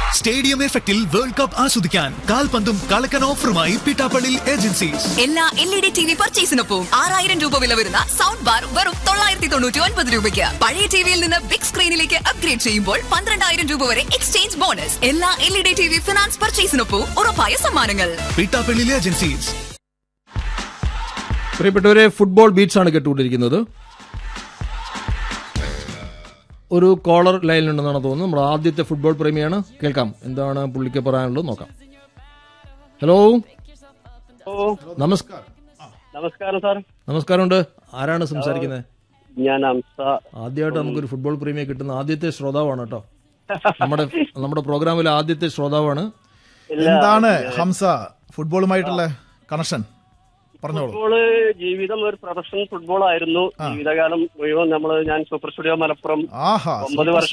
stadium എഫക്റ്റിൽ world cup ആസ്വദിക്കാൻ കാൽപന്തും കളക്കൻ ഓഫറുമായി പിട്ടാപ്പള്ളി ഏജൻസീസ് എല്ലാ L E D T V പർച്ചേസിനൊപ്പം ആറായിരം രൂപ വില വരുന്ന സൗണ്ട് ബാർ വെറും തൊള്ളായിരത്തി തൊണ്ണൂറ്റി ഒൻപത് രൂപയ്ക്ക് പഴയ ടിവിയിൽ നിന്ന് ബിഗ് സ്ക്രീനിലേക്ക് അപ്ഗ്രേഡ് ചെയ്യുമ്പോൾ പന്ത്രണ്ടായിരം രൂപ വരെ എക്സ്ചേഞ്ച് ബോണസ് എല്ലാ L E D T V finance പർച്ചേസിനൊപ്പം ഉറപ്പായ സമ്മാനങ്ങൾ പിട്ടാപ്പള്ളി ഏജൻസീസ് പ്രിയപ്പെട്ടവരെ ഫുട്ബോൾ ബീറ്റ്സ് ആണ് കേട്ടുകൊണ്ടിരിക്കുന്നത് ഒരു കോളർ ലൈനിലുണ്ടെന്നാണ് തോന്നുന്നത് നമ്മുടെ ആദ്യത്തെ ഫുട്ബോൾ പ്രേമിയാണ് കേൾക്കാം എന്താണ് പുള്ളിക്ക് പറയാനുള്ളത് നോക്കാം ഹലോ ഓ നമസ്കാരം നമസ്കാരം സാർ നമസ്കാരമുണ്ട് ആരാണ് സംസാരിക്കുന്നത് ഞാൻ അംസ ആദ്യമായിട്ട് നമുക്കൊരു ഫുട്ബോൾ പ്രേമിയെ കിട്ടുന്ന ആദ്യത്തെ ശ്രോതാവാണ് കേട്ടോ നമ്മുടെ നമ്മുടെ പ്രോഗ്രാമിലെ ആദ്യത്തെ ശ്രോതാവാണ് എന്താണ് ഹംസ ഫുട്ബോളുമായിട്ടുള്ള കണക്ഷൻ പറഞ്ഞോളൂ ഫുട്ബോള് ജീവിതം ഒരു പ്രൊഫഷണൽ ഫുട്ബോൾ ആയിരുന്നു ജീവിതകാലം മുഴുവൻ നമ്മൾ ഞാൻ സൂപ്പർ സ്റ്റുഡിയോ മലപ്പുറം ആഹാ ഒമ്പത് വർഷം